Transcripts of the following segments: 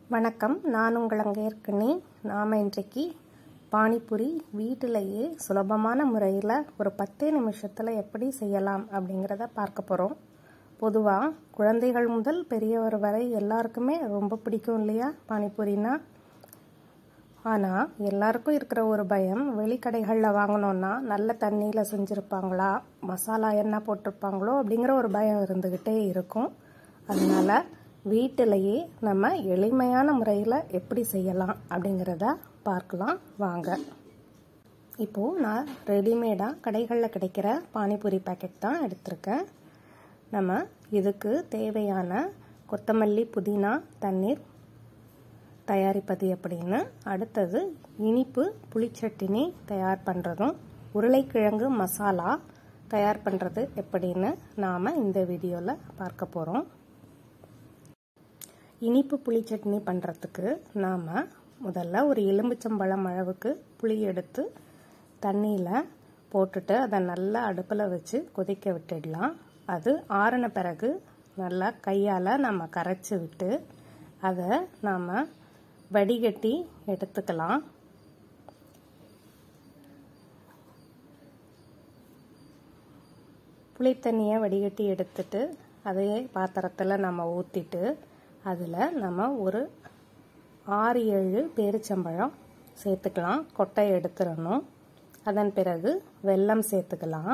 வணக்கம் நான் உங்கள் அங்கேற்கனி நாம் இன்றைக்கு பானிபூரி வீட்டிலேயே சுலபமான முறையில் ஒரு பத்தே நிமிஷத்தில் எப்படி செய்யலாம் அப்படிங்கிறத பார்க்க போகிறோம் பொதுவாக குழந்தைகள் முதல் பெரியவர் வரை எல்லாருக்குமே ரொம்ப பிடிக்கும் இல்லையா பானிபூரினா ஆனால் எல்லாருக்கும் இருக்கிற ஒரு பயம் வெளிக்கடைகளில் வாங்கினோன்னா நல்ல தண்ணியில் செஞ்சுருப்பாங்களா மசாலா என்ன போட்டிருப்பாங்களோ அப்படிங்கிற ஒரு பயம் இருந்துக்கிட்டே இருக்கும் அதனால் வீட்டிலையே நம்ம எளிமையான முறையில் எப்படி செய்யலாம் அப்படிங்கிறத பார்க்கலாம் வாங்க இப்போது நான் ரெடிமேடாக கடைகளில் கிடைக்கிற பானிபூரி பேக்கெட் தான் எடுத்திருக்கேன் நம்ம இதுக்கு தேவையான கொத்தமல்லி புதினா தண்ணீர் தயாரிப்பது எப்படின்னு அடுத்தது இனிப்பு புளிச்சட்டினி தயார் பண்ணுறதும் உருளைக்கிழங்கு மசாலா தயார் பண்ணுறது எப்படின்னு நாம் இந்த வீடியோவில் பார்க்க போகிறோம் இனிப்பு புளி சட்னி பண்ணுறதுக்கு நாம் முதல்ல ஒரு எலும்புச்சம்பழம் அளவுக்கு புளி எடுத்து தண்ணியில் போட்டுட்டு அதை நல்லா அடுப்பில் வச்சு கொதிக்க விட்டுடலாம் அது ஆறின பிறகு நல்லா கையால் நம்ம கரைச்சி விட்டு அதை நாம் வடிகட்டி எடுத்துக்கலாம் புளித்தண்ணியை வடிகட்டி எடுத்துட்டு அதையே பாத்திரத்தில் நம்ம ஊற்றிட்டு அதில் நம்ம ஒரு ஆறு ஏழு பேரிச்சம்பழம் சேர்த்துக்கலாம் கொட்டை எடுத்துடணும் அதன் பிறகு வெல்லம் சேர்த்துக்கலாம்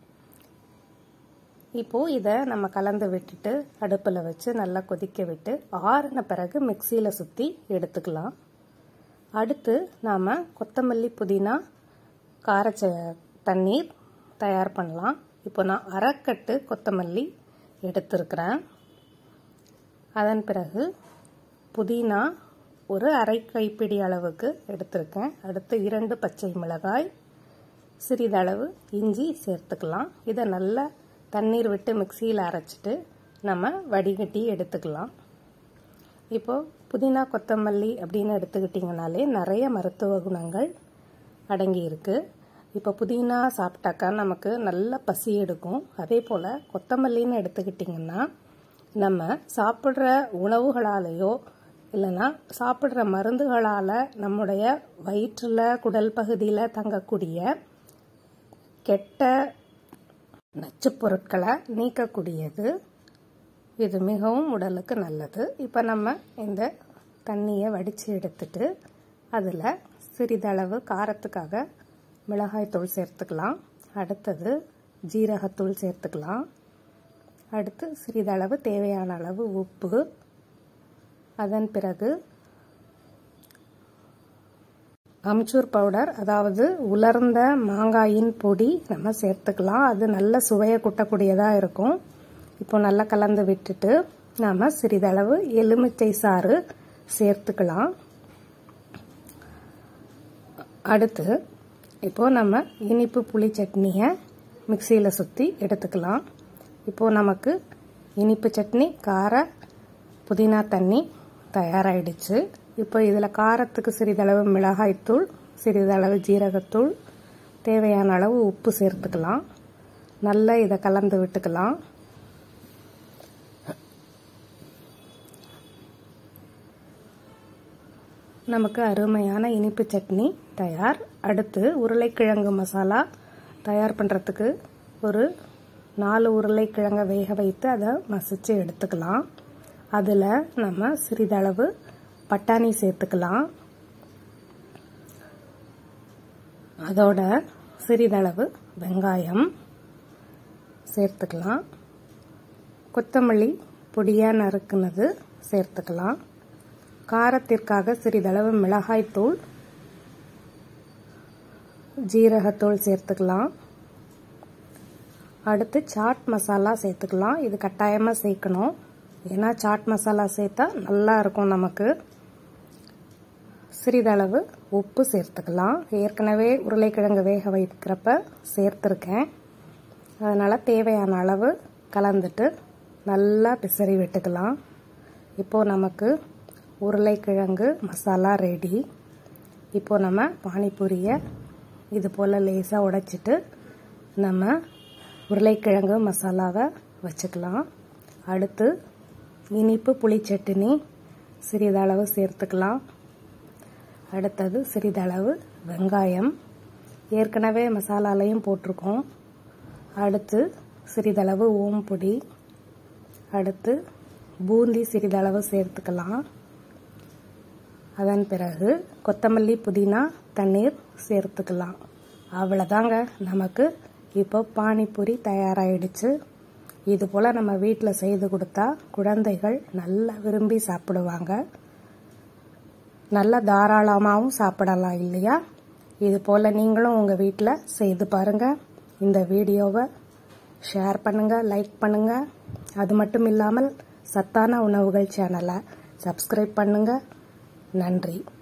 இப்போது இதை நம்ம கலந்து விட்டுட்டு அடுப்பில் வச்சு நல்லா கொதிக்க விட்டு ஆறின பிறகு மிக்சியில் சுற்றி எடுத்துக்கலாம் அடுத்து நாம் கொத்தமல்லி புதினா காரச்ச தண்ணீர் தயார் பண்ணலாம் இப்போ நான் அரைக்கட்டு கொத்தமல்லி எடுத்திருக்கிறேன் அதன் பிறகு புதினா ஒரு அரை கைப்பிடி அளவுக்கு எடுத்திருக்கேன் அடுத்து இரண்டு பச்சை மிளகாய் சிறிதளவு இஞ்சி சேர்த்துக்கலாம் இதை நல்லா தண்ணீர் விட்டு மிக்சியில் அரைச்சிட்டு நம்ம வடிகட்டி எடுத்துக்கலாம் இப்போது புதினா கொத்தமல்லி அப்படின்னு எடுத்துக்கிட்டிங்கனாலே நிறைய மருத்துவ குணங்கள் அடங்கி இருக்கு இப்போ புதினா சாப்பிட்டாக்கா நமக்கு நல்ல பசி எடுக்கும் அதே போல் கொத்தமல்லின்னு எடுத்துக்கிட்டிங்கன்னா நம்ம சாப்பிட்ற உணவுகளாலேயோ இல்லைன்னா சாப்பிட்ற மருந்துகளால் நம்முடைய வயிற்றில் குடல் பகுதியில் தங்கக்கூடிய கெட்ட நச்சுப் பொருட்களை நீக்கக்கூடியது இது மிகவும் உடலுக்கு நல்லது இப்போ நம்ம இந்த தண்ணியை வடித்து எடுத்துட்டு அதில் சிறிதளவு காரத்துக்காக மிளகாய்த்தூள் சேர்த்துக்கலாம் அடுத்தது ஜீரகத்தூள் சேர்த்துக்கலாம் அடுத்து சிறிதளவு தேவையான அளவு உப்பு அதன் பிறகு அம்ச்சூர் பவுடர் அதாவது உலர்ந்த மாங்காயின் பொடி நம்ம சேர்த்துக்கலாம் அது நல்ல சுவையை கூட்டக்கூடியதாக இருக்கும் இப்போ நல்லா கலந்து விட்டுட்டு நாம் சிறிதளவு எலுமிச்சை சாறு சேர்த்துக்கலாம் அடுத்து இப்போ நம்ம இனிப்பு புளி சட்னியை மிக்சியில் சுற்றி எடுத்துக்கலாம் இப்போது நமக்கு இனிப்பு சட்னி கார புதினா தண்ணி தயாராகிடுச்சு இப்போ இதில் காரத்துக்கு சிறிதளவு மிளகாய்த்தூள் சிறிதளவு ஜீரகத்தூள் தேவையான அளவு உப்பு சேர்த்துக்கலாம் நல்லா இதை கலந்து விட்டுக்கலாம் நமக்கு அருமையான இனிப்பு சட்னி தயார் அடுத்து உருளைக்கிழங்கு மசாலா தயார் பண்ணுறதுக்கு ஒரு நாலு உருளைக்கிழங்கை வேக வைத்து அதை மசித்து எடுத்துக்கலாம் அதில் நம்ம சிறிதளவு பட்டாணி சேர்த்துக்கலாம் அதோட சிறிதளவு வெங்காயம் சேர்த்துக்கலாம் கொத்தமல்லி பொடியாக நறுக்குனது சேர்த்துக்கலாம் காரத்திற்காக சிறிதளவு மிளகாய்த்தூள் ஜீரகத்தூள் சேர்த்துக்கலாம் அடுத்து சாட் மசாலா சேர்த்துக்கலாம் இது கட்டாயமாக சேர்க்கணும் ஏன்னா சாட் மசாலா சேர்த்தா நல்லா இருக்கும் நமக்கு சிறிதளவு உப்பு சேர்த்துக்கலாம் ஏற்கனவே உருளைக்கிழங்கு வேக வைக்கிறப்ப சேர்த்துருக்கேன் அதனால் தேவையான அளவு கலந்துட்டு நல்லா பிசறி விட்டுக்கலாம் இப்போது நமக்கு உருளைக்கிழங்கு மசாலா ரெடி இப்போது நம்ம பானிபூரியை இது போல் லேசாக உடைச்சிட்டு நம்ம உருளைக்கிழங்கு மசாலாவை வச்சுக்கலாம் அடுத்து இனிப்பு புளி சட்னி சிறிதளவு சேர்த்துக்கலாம் அடுத்தது சிறிதளவு வெங்காயம் ஏற்கனவே மசாலாலையும் போட்டிருக்கோம் அடுத்து சிறிதளவு ஓம்பொடி அடுத்து பூந்தி சிறிதளவு சேர்த்துக்கலாம் அதன் பிறகு கொத்தமல்லி புதினா தண்ணீர் சேர்த்துக்கலாம் அவ்வளோதாங்க நமக்கு இப்போ பானிபூரி தயாராகிடுச்சு இது போல் நம்ம வீட்டில் செய்து கொடுத்தா குழந்தைகள் நல்லா விரும்பி சாப்பிடுவாங்க நல்லா தாராளமாகவும் சாப்பிடலாம் இல்லையா இது போல் நீங்களும் உங்கள் வீட்டில் செய்து பாருங்கள் இந்த வீடியோவை ஷேர் பண்ணுங்கள் லைக் பண்ணுங்கள் அது மட்டும் இல்லாமல் சத்தான உணவுகள் சேனலை சப்ஸ்கிரைப் பண்ணுங்கள் நன்றி